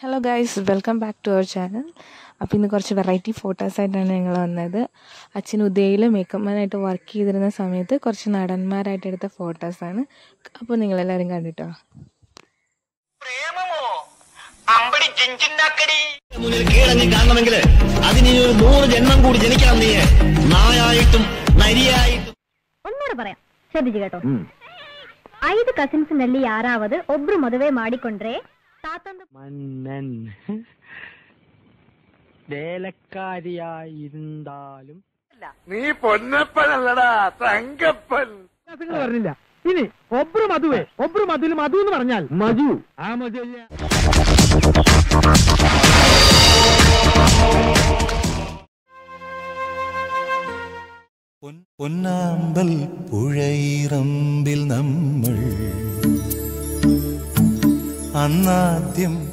hello guys welcome back to our channel അപ്പോൾ ഇന്ന് കുറച്ച് വെറൈറ്റി ഫോട്ടോസായിട്ടാണ് ഞങ്ങൾ വന്നത് അച്ഛൻ ഉദയയിൽ മേക്കപ്പ് മാനായിട്ട് വർക്ക് ചെയ്തിരുന്ന സമയത്ത് കുറച്ച് നടന്മാരായിട്ട് എടുത്ത ഫോട്ടോസാണ് അപ്പോൾ നിങ്ങളെല്ലാവരും കണ്ടിട്ടോ പ്രേമമോ അമ്പടി ജിഞ്ചിണ്ടാക്കടി മുന്നിൽ കീഴടങ്ങി കാണണമെങ്കിൽ അതിന് ഒരു നൂറ് ജന്മം കൂടി ജനിക്കണം നീ നായായിട്ടും നരിയായിട്ടും ಒನ್ನೂರು പറയാം ശ്രദ്ധിച്ചു കേട്ടോ ಐದು ಕಸಿನ್ಸ್ನಲ್ಲಿ ಯಾರಾவது ಒಬ್ರು ಮದುವೆ ಮಾಡಿಕೊಂಡ್ರೆ ತಾತಂದು മന്നൻ വേലക്കാരിയായിരുന്നാലും നീ പൊന്നപ്പനല്ലടാ തങ്കപ്പൻ പറഞ്ഞില്ല ഇനി ഒബ്രു മധുവേ ഒബ്രു മധുവിൽ മധു എന്ന് പറഞ്ഞാൽ മധു ആ മധു പൊൻ- പൊന്നാമ്പൽ പുഴയിറമ്പിൽ നമ്മൾ അന്നാദ്യം